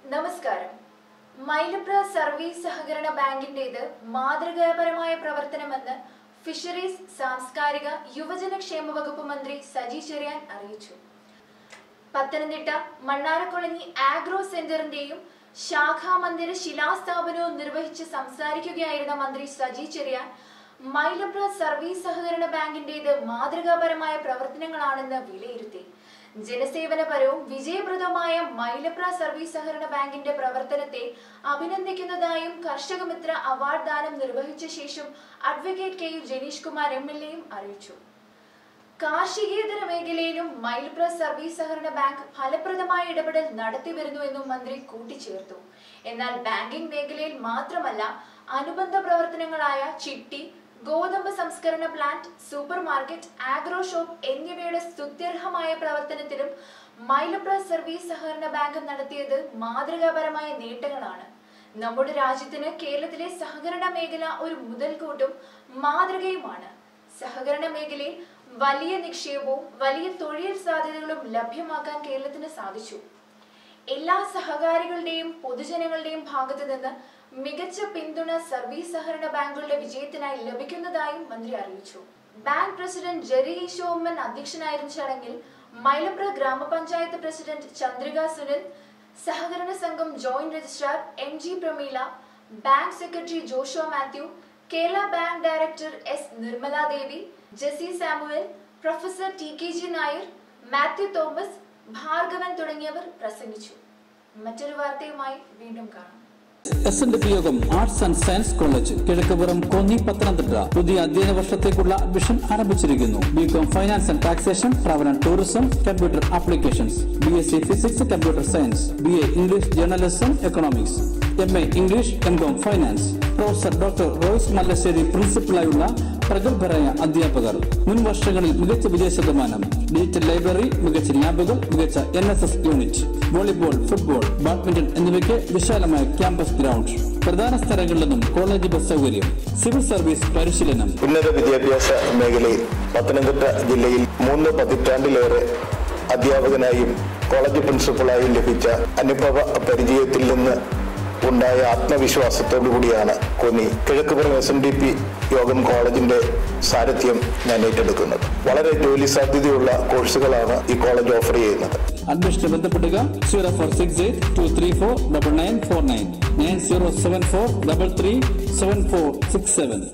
നമസ്കാരം മൈലപ്ര സർവീസ് സഹകരണ ബാങ്കിന്റേത് മാതൃകാപരമായ പ്രവർത്തനമെന്ന് ഫിഷറീസ് സാംസ്കാരിക യുവജനക്ഷേമ വകുപ്പ് മന്ത്രി സജി ചെറിയാൻ അറിയിച്ചു പത്തനംതിട്ട മണ്ണാരക്കുളഞ്ഞി ആഗ്രോ സെന്ററിന്റെയും ശാഖാമന്ദിര ശിലാസ്ഥാപനവും നിർവഹിച്ച് സംസാരിക്കുകയായിരുന്ന മന്ത്രി സജി ചെറിയാൻ മൈലപ്ര സർവീസ് സഹകരണ ബാങ്കിന്റേത് മാതൃകാപരമായ പ്രവർത്തനങ്ങളാണെന്ന് വിലയിരുത്തി ജനസേവനപരവും വിജയപ്രദമായ മൈലപ്ര സർവീസ് സഹകരണ ബാങ്കിന്റെ പ്രവർത്തനത്തെ അഭിനന്ദിക്കുന്നതായും കർഷകമിത്ര അവാർഡ് ദാനം നിർവഹിച്ച ശേഷം advocate K U Janeesh Kumar M L എയും അറിയിച്ചു കാർഷികേതര മേഖലയിലും മൈൽപ്ര സർവീസ് സഹകരണ ബാങ്ക് ഫലപ്രദമായ ഇടപെടൽ നടത്തിവരുന്നുവെന്നും മന്ത്രി കൂട്ടിച്ചേർത്തു എന്നാൽ ബാങ്കിംഗ് മേഖലയിൽ മാത്രമല്ല അനുബന്ധ പ്രവർത്തനങ്ങളായ ചിട്ടി ഗോതമ്പ് സംസ്കരണ plant supermarket agro shop എന്നിവയുടെ സ്തുത്യർഹമായ പ്രവർത്തനത്തിലും മൈലപ്ര സർവീസ് സഹകരണ ബാങ്ക് നടത്തിയത് മാതൃകാപരമായ നേട്ടങ്ങളാണ് നമ്മുടെ രാജ്യത്തിന് കേരളത്തിലെ സഹകരണ മേഖല ഒരു മുതൽക്കൂട്ടും മാതൃകയുമാണ് സഹകരണ മേഖലയിൽ വലിയ നിക്ഷേപവും വലിയ തൊഴിൽ സാധ്യതകളും ലഭ്യമാക്കാൻ കേരളത്തിന് സാധിച്ചു എല്ലാ സഹകാരികളുടെയും പൊതുജനങ്ങളുടെയും ഭാഗത്തു നിന്ന് മികച്ച പിന്തുണ സർവീസ് സഹകരണ ബാങ്കുകളുടെ വിജയത്തിനായി ലഭിക്കുന്നതായും മന്ത്രി അറിയിച്ചു ബാങ്ക് പ്രസിഡന്റ് ജെറി ഈശോമ്മൻ അധ്യക്ഷനായിരുന്ന ചടങ്ങിൽ മൈലപ്ര ഗ്രാമപഞ്ചായത്ത് പ്രസിഡന്റ് ചന്ദ്രിക സുനിൽ സഹകരണ സംഘം joint registrar M G Prameela bank secretary Josho Mathew Kerala bank director S Nirmala Devi Jessy Samuel professor T K G Nair Mathew Thomas Bhargavan തുടങ്ങിയവർ പ്രസംഗിച്ചു മറ്റൊരു വാർത്തയുമായി വീണ്ടും കാണാം S N D Yogam arts and science college Kizhakkupuram Konni Pathanamthitta പുതിയ അധ്യയന വർഷത്തേക്കുള്ള അഡ്മിഷൻ ആരംഭിച്ചിരിക്കുന്നു B com finance and taxation travel and tourism computer applications B S C physics computer science B A English journalism economics M A English M com finance professor doctor Royce Mallassery പ്രിൻസിപ്പലായുള്ള പ്രഗത്ഭരായ അധ്യാപകർ മുൻ വർഷങ്ങളിൽ മികച്ച വിജയ ശതമാനം ഡിജിറ്റൽ ലൈബ്രറി മികച്ച ലാബുകൾ മികച്ച N S S unit volleyball football badminton എന്നിവയ്ക്ക് വിശാലമായ ക്യാമ്പസ് ഗ്രൗണ്ട് പ്രധാന സ്ഥലങ്ങളിൽ നിന്നും കോളേജ് ബസ് സൗകര്യം സിവിൽ സർവീസ് പരിശീലനം ഉന്നത വിദ്യാഭ്യാസ മേഖലയിൽ പത്തനംതിട്ട ജില്ലയിൽ മൂന്ന് പതിറ്റാണ്ടിലേറെ അധ്യാപകനായും കോളേജ് പ്രിൻസിപ്പളായും ലഭിച്ച അനുഭവ പരിചയത്തിൽ നിന്ന് ഉണ്ടായ ആത്മവിശ്വാസത്തോടു കൂടിയാണ് Konni Kizhakkupuram S N D P Yogam കോളേജിന്റെ സാരഥ്യം ഞാൻ ഏറ്റെടുക്കുന്നത് വളരെ ജോലി സാധ്യതയുള്ള കോഴ്സുകളാണ് ഈ കോളേജ് ഓഫർ ചെയ്യുന്നത് അഡ്മിഷന് ബന്ധപ്പെടുക zero four six eight two three four double nine four nine nine zero seven four double three seven four six seven